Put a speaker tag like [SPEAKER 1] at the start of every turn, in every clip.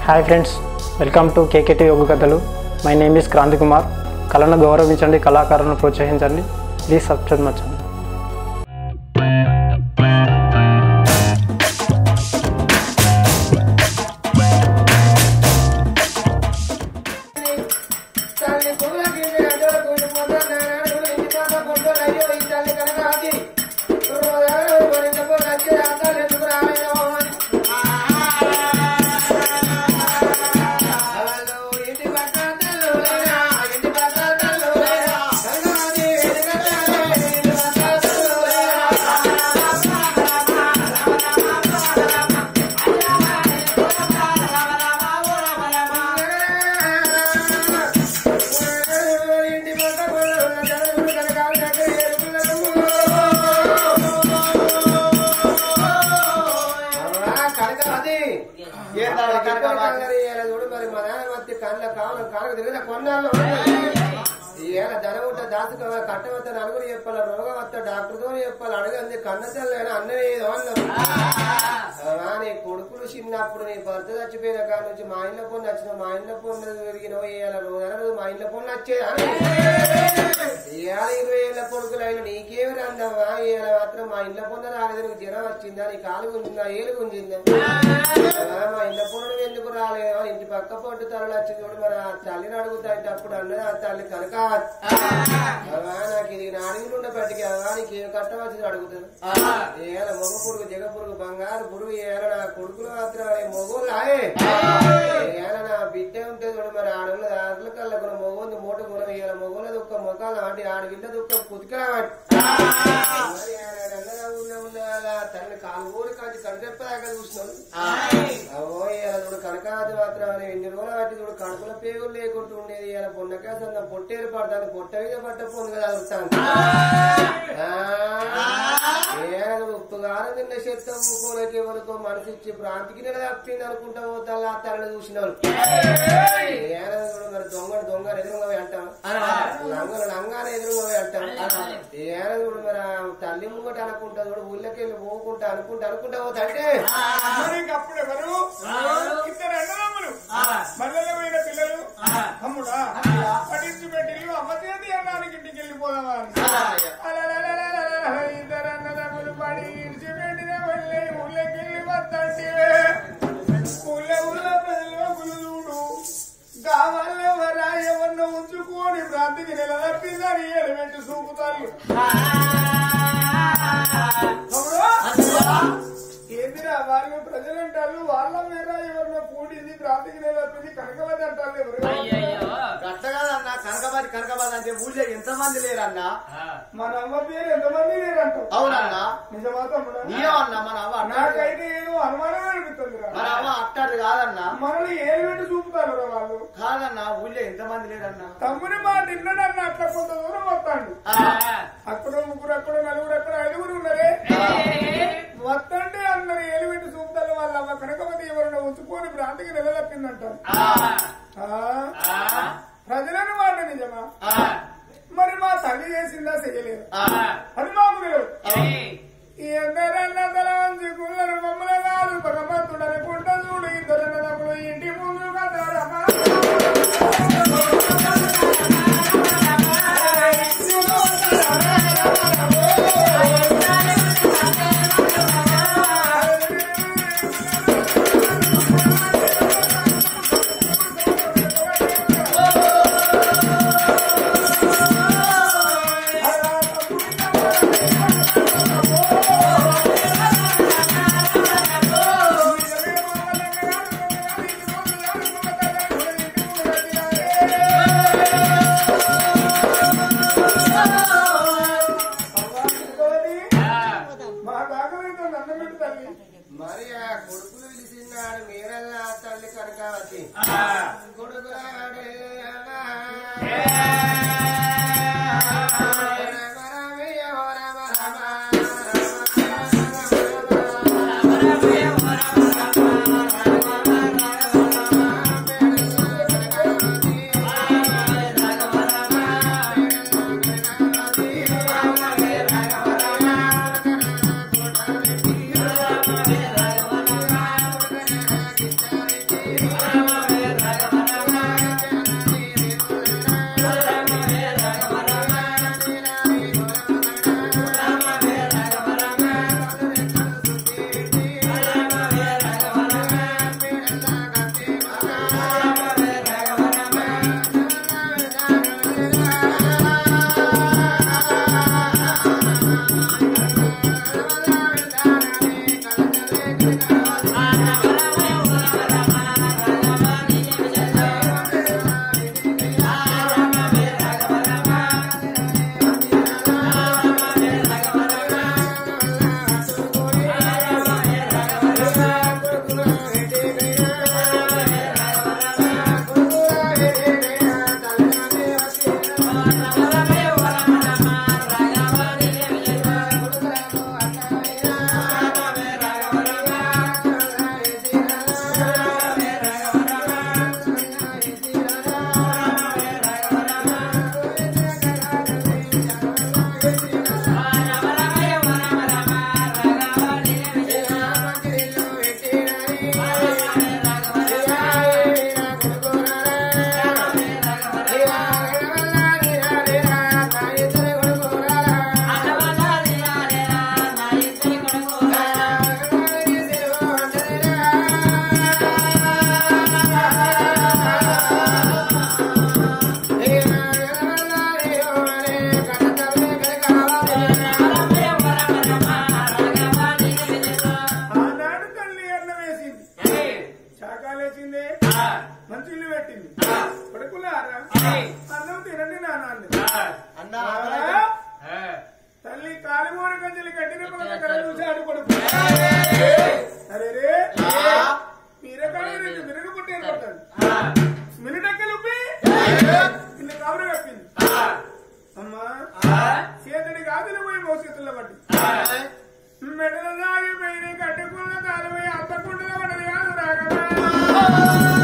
[SPEAKER 1] Hi friends welcome to K K T yoga కథలు my name is Kranthi Kumar కళను గౌరవించండి కళాకారులను ప్రోత్సహించండి ప్లీజ్ సబ్స్క్రైబ్ మచ్చండి
[SPEAKER 2] తల్లి పువ్వులకి అడ్డల కూలి పోతాను ఇంటి పాప పొట్టలు అయ్యో ఈ తల్లి కనకాది మరింత వచ్చి అర్థాలు ఎందుకు రాలేదో ఇంటి పక్క తల్లు లేరా ఇంటి పక్క తల్లు లేరా కనకాది ఇంటి కట్టాలి ఇంటి పక్క తల్లు లేరా ఇంటి పక్క ఉన్న జనములు కనకాల దగ్గర ఎరుపులకు కనకాది చూడు మరి మా నాన్న మధ్య కళ్ళ కాలం కాలకు తిరిగిన కొన్నాళ్ళు ఏళ్ళ ధనం ఉంటే దాచుకో కట్టవద్ద నలుగురు చెప్పాలి రోగం వస్తే డాక్టర్తో చెప్పాలి అడగంది కన్న తెల్లని అన్నది ఏదో అన్నారు అవా, నీ కొడుకులు చిన్నప్పుడు నీ భర్త చచ్చిపోయిన కాడ నుంచి మా ఇంట్లో పొన్ను వచ్చిన మా ఇంట్లో పొన్ను పెరిగినవు ఇవాళ రోజు రోజు మా ఇంట్లో పొన్ను వచ్చేదా ఇవాళ ఇరవై ఏళ్ళ కొడుకులు అయిన నీకేమి రందవ్వా ఇవాళ మాత్రం మా ఇంట్లో పొన్న రాలేదు నీకు జ్వరం వచ్చిందా నీ కాలు గుంజిందా ఏలు గుంజిందా అవా, మా ఇంట్లో పొన్ను ఎందుకు రాలేదా ఇంటి పక్క పొట్టు తరలు వచ్చి చూడు మరి ఆ తల్లిని అడుగుతా అంటే అప్పుడు అన్నది ఆ తల్లి కనుక అవా నాకు ఇది నా అడవిలో ఉన్న పట్టికి అవా నీకు ఏం కట్టవచ్చింది అడుగుతాను ఏల మొగ పురుగు జగ పురుగు బంగారు పురుగు ఏల నా కొడుకులు మాత్రం మొగోళ్ళు ఆయే ఏల నా బిడ్డ ఉంటే చూడు మరి ఆడవుల ఆడల కల్లా కూడా మొగోంది మూట కూడా ఏల మొగోళ్ళ దుఃఖ మొఖాలు అంటే ఆడవిల్ల దుఃఖం కుతికరా మరి ఆయన అన్నగా ఊళ్ళో ఉన్న వాళ్ళ తల్లి కాలు ఊరి కాచి కనిపెప్పదాకా చూసినాడు అవో ఇలా చూడు కనకాది మాత్రం అని ఎన్ని రోజులు బట్టి చూడు కడుపుల పేగులు లేకుంటూ ఉండేది ఇలా పొన్నకాయ సన్న పొట్టేరు పడతాను పొట్ట మీద పట్ట పొన్ను కదా అడుగుతాను ఏడు ఉప్పు కారం తిన్న చెత్త ఊకోలకి ఎవరికో మనసు ఇచ్చి ప్రాంతికి నెల తప్పింది అనుకుంటా పోతాను ఆ తల్లి చూసిన వాళ్ళు ఏడు చూడు మరి దొంగ దొంగ ఎదురుగా అంటాం లంగలు లంగానే ఎదురుగా అంటాం ఏడు చూడు మరి ఆ తల్లి ముంగట అనుకుంటా చూడు ఊళ్ళకి వెళ్ళి పోకుంటా అనుకుంటా అనుకుంటా పోతాంటే
[SPEAKER 3] మరి అప్పుడు ఎవరు ఇద్దరు అన్నదమ్ములు మళ్ళీ పోయిన పిల్లలు అమ్ముడా పట్టించి పెట్టిల్లు అమ్మ చేతి అన్నానికి ఇంటికి వెళ్ళిపోదామా అని. అలలలలలల, ఇద్దరు అన్నదమ్ములు పడి ఇడిచి పెట్టిన వెళ్ళి ఊళ్ళకి వెళ్ళి వద్దంటే ఊళ్ళో ఊళ్ళో ప్రజలు గులుడు కావాలని ఎవరా ఎవరినో ఉంచుకొని ప్రాంతికి నిలదప్పిందని ఎలిమెంట్ చూపుతారు ఏందిరా వాళ్ళు ప్రజలు అంటారు వాళ్ళ మీద ఎవరినో కూడింది ప్రాంతికి నిలదప్పింది కనకవద్ద అంటారు ఎవరు
[SPEAKER 4] అట్టగాదన్నా కనకబాది కనకబాద్ అంటే ఊళ్ళో ఎంతమంది లేరన్నా
[SPEAKER 3] మన అమ్మ పేరు ఎంతమంది లేరంటావు
[SPEAKER 4] అవునన్నా
[SPEAKER 3] నిజమా తమ్ముడా
[SPEAKER 4] నీయమన్నా మన అవ్వ అట్టాడు
[SPEAKER 3] నాకైతే ఏదో అనుమానం అనిపిస్తుందిరా
[SPEAKER 4] మన అవ్వ అట్టాడు కాదన్నా
[SPEAKER 3] మనల్ని ఏలు పెట్టి చూపుతారు రా వాళ్ళు
[SPEAKER 4] కాదన్నా ఊళ్ళో ఎంతమంది లేరన్నా
[SPEAKER 3] తమ్ముని మాట నిన్నడన్న అట్లా కొంత దూరం వస్తాడు అక్కడ ముగ్గురు అక్కడ నలుగురు అక్కడ ఐదుగురు ఉన్నారే వస్తంటే అందరు ఏలు పెట్టి చూపుతారు వాళ్ళ అమ్మ కనకమతి ఎవరైనా ఉంచుకొని భ్రాంతికి నిలదప్పిందంటారు ఆ? ప్రజలను మాట నిజమా మరి మా తల్లి చేసిందా చెయ్యలేదు అది మాకు తెలియదు ఎందరన్న తల వంచి కుల్లరు మమ్మల కాదు భగవంతుడని పుట్ట చూడు ఇద్దరన్నదప్పుడు ఇంటి ముందు కదరమ్మా మా కాకలైతే నన్ను పెట్టి తల్లి
[SPEAKER 2] మరి ఆ కొడుకులు పిలిచినాడు మీరల్లా తల్లి కనకావతి కొడుకులాడే
[SPEAKER 4] ఆ
[SPEAKER 3] పెట్టింది మంచి ఇల్లు పెట్టింది కొడుకులారా అన్నం తినండి నాన్న
[SPEAKER 4] అన్న
[SPEAKER 3] తల్లి కాలిమూర గంజలు కట్టిన పక్కన కళ చూశాడు కొడుకు అరే రే మీరకాయ రెండు మిరుగు పుట్టారు పడతాడు మిరుడక్కలు ఇల్లు కవరు కప్పింది అమ్మా చేతుడి గాజులు పోయి మోసేతుల్లో పట్టి మెడల సాగిపోయిన కట్టుకున్న కాలమై అత్తకుండా పడది కాదు రాగమా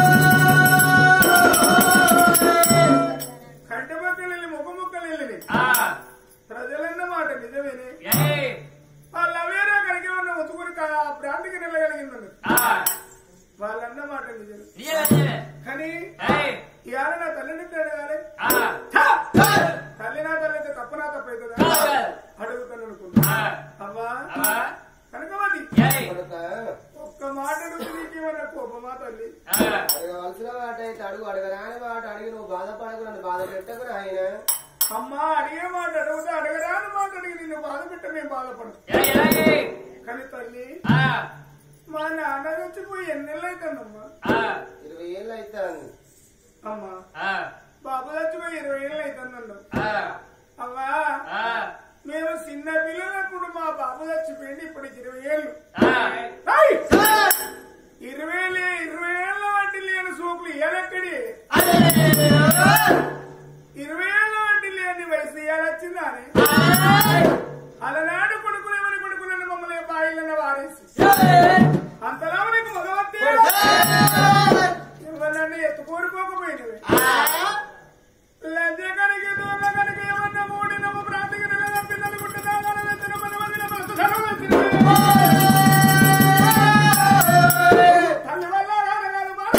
[SPEAKER 3] కంటి మొక్కలు వెళ్ళి ముఖ మొక్కలు వెళ్ళి ప్రజలన్న మాట నిజమేనే వాళ్ళ అవేరా కనుక ఉన్న ఉతుకుని ప్రాంతికి నిలగలిగిందండి వాళ్ళన్న మాట నిజమే కానీ ఇవాళ నా తల్లిని అడగాలి తల్లి నా తల్లి అయితే తప్ప నా తప్ప అవుతుందా అడుగుతాను అనుకుంటా అవ్వా కనుకమది
[SPEAKER 2] కొడుక
[SPEAKER 3] ఒక్క మాట అడుగుతూ నీకేమన్నా కోపమా తల్లి
[SPEAKER 2] అడగవలసిన మాట అయితే అడుగు అడగరాని మాట అడిగి నువ్వు బాధపడకు నన్ను బాధ పెట్టకు ఆయన
[SPEAKER 3] అమ్మా అడిగే మాట అడుగుతా అడగరాని మాట అడిగి నిన్ను బాధ పెట్ట మేము బాధపడదు కానీ తల్లి మా నాన్న చచ్చిపోయి ఎన్నెళ్ళు అవుతుందమ్మా
[SPEAKER 2] ఇరవై ఏళ్ళు అవుతాను
[SPEAKER 3] అమ్మా బాబు చచ్చిపోయి ఇరవై ఏళ్ళు అవుతుందన్న అవ్వా మేము చిన్న పిల్లలప్పుడు మా బాబు చచ్చిపోయింది ఇప్పటికి ఇరవై ఏళ్ళు ఏయ్! ఇరవై లే- ఇరవై ఏళ్ళ వంటి లేని సోపులు ఏలెక్కడి ఇరవై ఏళ్ళ వంటి లేని వయసు ఏలొచ్చిందా అని అలనాడు కొడుకులు ఎవరి కొడుకులను మమ్మల్ని బాయిలన్న వారేసి అంతలా నీకు మగవత్తే ఎవరన్నా ఎత్తుకోరుకోకపోయినవి లంచ కనుక దూర కనుక ఏమన్నా మూడి నమ్మ ప్రాంతికి నిలదప్పిందనుకుంటున్నా వెళ్తున్న పది మందిలో మనసు సెలవు వచ్చింది. తల్లి వల్ల రానగారు మా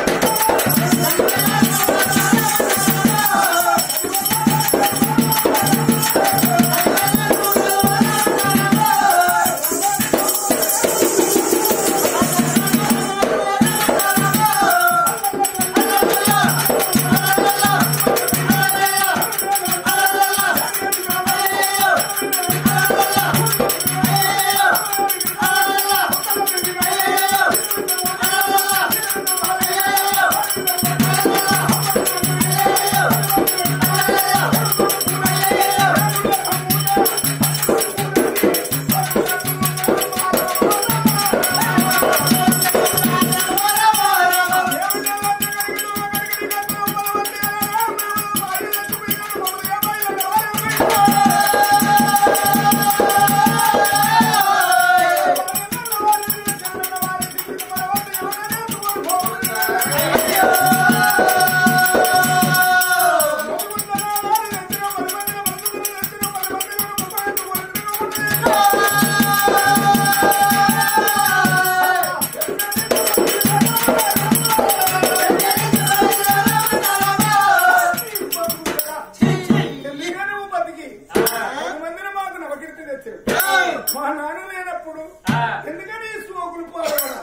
[SPEAKER 3] ఎందుకని నువ్వు బతికి పది మందిని మాకు నవకీర్తి తెచ్చావు మా నాన్న లేనప్పుడు ఎందుకని ఈ సోకులు పోరాడా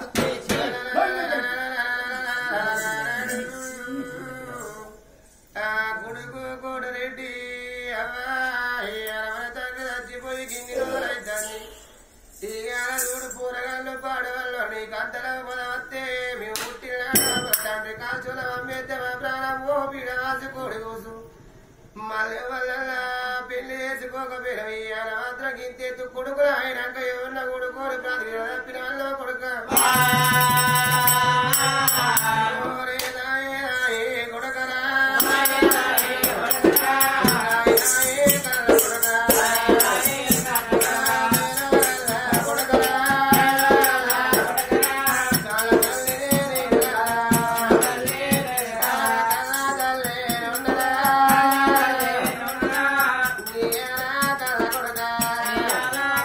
[SPEAKER 2] కొడుకు కోడరెడ్డి అవ్వ తండ్రి చచ్చిపోయి గిన్ని రోజులైతుంది ఇవాళ చూడు పూరగాళ్ళు పాడవాళ్ళు నీకు అంతలో పొదవస్తే మేము పుట్టిన తండ్రి కాల్చుల అమ్మేస్తే మా ప్రాణం ఓ పీడ వాసుకోడి కూసు మళ్ళీ వల్ల పెళ్లి చేసుకోకపోయినా ఇవాళ మాత్రం గింతెత్తు కొడుకులు అయినాక ఎవరన్నా కొడుకోరు ప్రాంతి తప్పిన వాళ్ళు కొడుక ఓరే నాయనా, ఏ కొడుకరా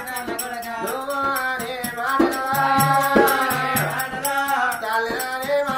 [SPEAKER 2] మాటలు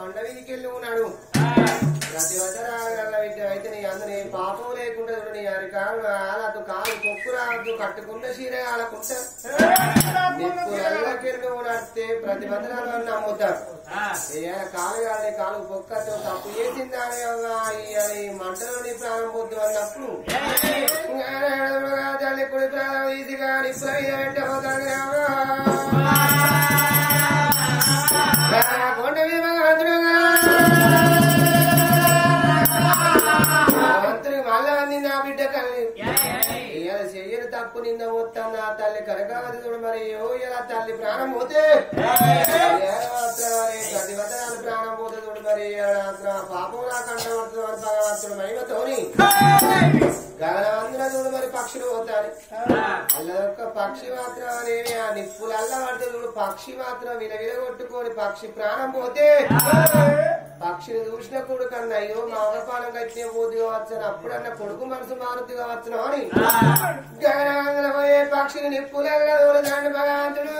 [SPEAKER 2] కొండ వీధికి వెళ్ళి ఉన్నాడు ప్రతి వచనాల విద్య అయితే నీ అందరి పాపం లేకుండా చూడు నీ అది కాదు ఆలతో కాలు కొక్కు రావద్దు కట్టుకుంటే చీర ఆలకుంటే నిప్పు ఎల్లకెళ్ళి నువ్వు నడితే ప్రతి వచనాలు అని నమ్ముతారు ఏ కాలు కాదు కాలు పొక్కతో తప్పు చేసిందా అని మంటలోని ప్రాణం పొద్దు అన్నప్పుడు తల్లి కుడి ప్రాణం తీసి కానీ ఇప్పుడు పెట్టబోతాను కొండ మీద మంత్రి మళ్ళా అంది నా బిడ్డ కల్లి ఇవాళ చెయ్యని తప్పు నిన్న మొత్తం నా తల్లి కనకావతి చూడు మరి ఓ ఇలా తల్లి ప్రాణం పోతే ప్రతి వదనాలు ప్రాణం పోతే చూడు మరి ఇవాళ పాపం నా కంటపడుతుంది అని భగవంతుడు మహిమతోని గగనవంతున చూడు మరి పక్షులు పోతాయి అల్లొక్క పక్షి మాత్రం అనేవి ఆ నిప్పులు అల్ల పడితే చూడు పక్షి మాత్రం విలవిల కొట్టుకొని పక్షి ప్రాణం పోతే పక్షిని చూసిన కొడుకు అన్న అయ్యో మా అవపానం కట్టిన పోతు కావచ్చు అని అప్పుడన్న కొడుకు మనసు మారుతి కావచ్చు అని గగనాంగల పోయే పక్షిని నిప్పులల్ల దూరదాండి భగవంతుడు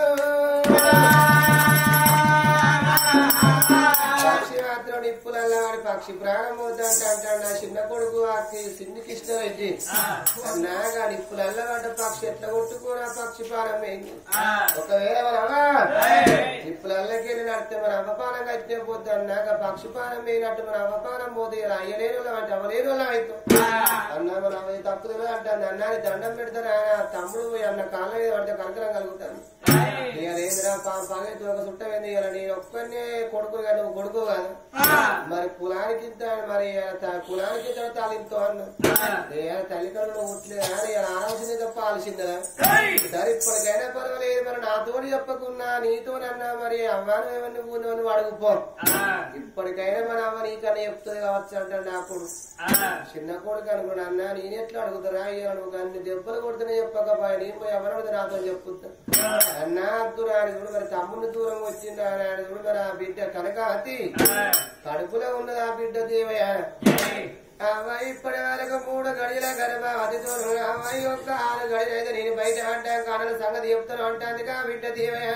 [SPEAKER 2] పక్షి మాత్రం నిప్పులల్ల వాడి పక్షి ప్రాణం పోతుంటే అంటాడు నా చిన్న కొడుకు ఆ సిన్ని కృష్ణరెడ్డి అన్నాగా నిప్పులల్ల పడ్డ పక్షి ఎట్లా కొట్టుకోరా పక్షి ప్రాణం ఏంది ఒకవేళ మన అవ్వ నిప్పులల్లకెళ్ళి నడితే మన అవ్వపానం కట్టిన పోతే అన్నాక పక్షి పానం పోయినట్టు మన అవ్వపానం పోతే ఇలా అయ్యలేని వాళ్ళం అంటే అవ్వలేని వాళ్ళం అవుతాం అన్న మన అవ్వ తప్పుదు అంటాను అన్నాని దండం పెడతారు ఆయన తమ్ముడు పోయి అన్న కాళ్ళ మీద పడితే కనకరం కలుగుతాను ఇక లేదురా పగైతే ఒక చుట్టమైంది ఇక నేను ఒక్కనే కొడుకు కాదు నువ్వు కొడుకు కాదు మరి కులానికి ఇంత మరి త- కులానికి ఇంత తాలింతో అన్న ఏ తల్లిదండ్రులు ఉట్లేదు అని ఆలోచన తప్ప ఆలోచిందా సరే ఇప్పటికైనా పర్వాలేదు మరి నాతో చెప్పకున్నా నీతోనన్నా మరి అవ్వాను ఏమన్నా పోను అని అడుగుపో ఇప్పటికైనా మన అవ్వ నీకన్నా చెప్తుంది కావచ్చు అంటే నాకు చిన్న కొడుకు అనుకున్నా అన్న నేను ఎట్లా అడుగుతారా అయ్యా నువ్వు అన్ని దెబ్బలు కొడుతూనే చెప్పకపోయా నేను పోయి ఎవరు నాతో చెప్పుతా అన్నా అద్దురా ఆయన చూడు మరి తమ్ముడిని దూరం వచ్చిండు ఆయన ఆయన చూడు మరి ఆ బిడ్డ కనకాతి కడుపులో ఉన్నది ఆ బిడ్డ దేవయ్య అమ్మాయి ఇప్పటి వరకు మూడు గడియల గర్భవతితో అమ్మాయి ఒక్క ఆరు గడియలు అయితే నేను బయట అంటా కానల సంగతి చెప్తాను అంటాందుకు ఆ బిడ్డ దేవయ్య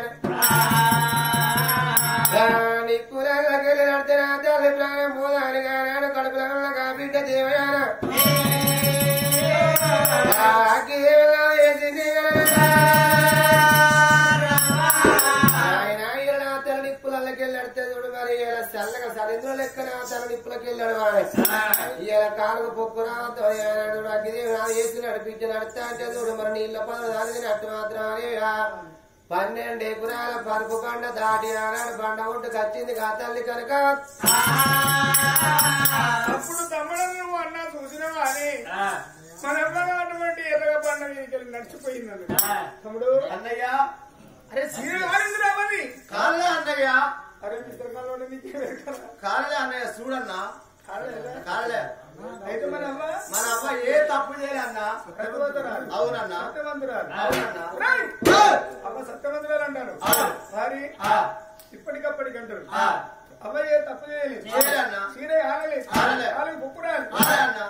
[SPEAKER 2] నిప్పులకెళ్ళి నడితే నా తల్లి ప్రాణం పోదాని కానీ కడుపులో ఉన్న ఆ బిడ్డ దేవయాన ఆయన ఈయన నా తల నిప్పులకెళ్ళి నడితే చూడు మరి ఈయన చల్లగా సరింద్ర లెక్క నా తల నిప్పులకి వెళ్ళాడు వాడు ఈయన కాలుకు పొక్కు రావద్దు వేసి నడిపించి నడితే అంటే చూడు మరి నీళ్ళ పనులు దాని అట్టు మాత్రం అని ఆ పన్నెండు ఎకరాల పరుపు పంట దాటి ఆనాడు బండ ఒడ్డు కచ్చింది కా తల్లి కనుక
[SPEAKER 3] అప్పుడు తమ్ముడు నువ్వు అన్నా చూసినావా అని మన అమ్మగా అటువంటి ఎర్రగా పండుగ మీదకి నడిచిపోయింది తమ్ముడు
[SPEAKER 4] అన్నయ్య
[SPEAKER 3] అరే సీర కాలిందిరా మరి
[SPEAKER 4] కాలే అన్నయ్య
[SPEAKER 3] అరే మిస్టర్ కాలంలో నీకు ఎరకరా?
[SPEAKER 4] కాలే అన్నయ్య చూడన్నా
[SPEAKER 3] కాలేదా?
[SPEAKER 4] కాలే
[SPEAKER 3] అయితే మన అమ్మ
[SPEAKER 4] మన అమ్మ ఏ తప్పు చేయలే అన్నా
[SPEAKER 3] సత్యవంతురాలు.
[SPEAKER 4] అవునన్నా
[SPEAKER 3] సత్యవంతురాలు.
[SPEAKER 4] అవునన్నా
[SPEAKER 3] రేయ్!
[SPEAKER 4] ఆ!
[SPEAKER 3] అమ్మ సత్యవంతురాలు అంటారు
[SPEAKER 4] ఆ.
[SPEAKER 3] మరి
[SPEAKER 4] ఆ!
[SPEAKER 3] ఇప్పటికప్పటికి అంటారు
[SPEAKER 4] ఆ!
[SPEAKER 3] అమ్మ ఏ తప్పు చేయలేదు
[SPEAKER 4] చేయలేదన్నా.
[SPEAKER 3] సీరే ఆగలేదు
[SPEAKER 4] ఆగలే.
[SPEAKER 3] ఆగలేదు బొక్కురాలు
[SPEAKER 4] కాలే అన్నా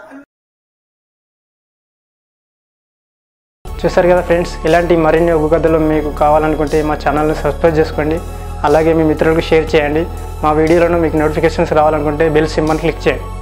[SPEAKER 1] చూసారు కదా ఫ్రెండ్స్ ఇలాంటి మరిన్ని ఒగ్గు కథలు మీకు కావాలనుకుంటే మా ఛానల్ని సబ్స్క్రైబ్ చేసుకోండి అలాగే మీ మిత్రులకు షేర్ చేయండి మా వీడియోలను మీకు నోటిఫికేషన్స్ రావాలనుకుంటే బెల్ సింబల్ క్లిక్ చేయండి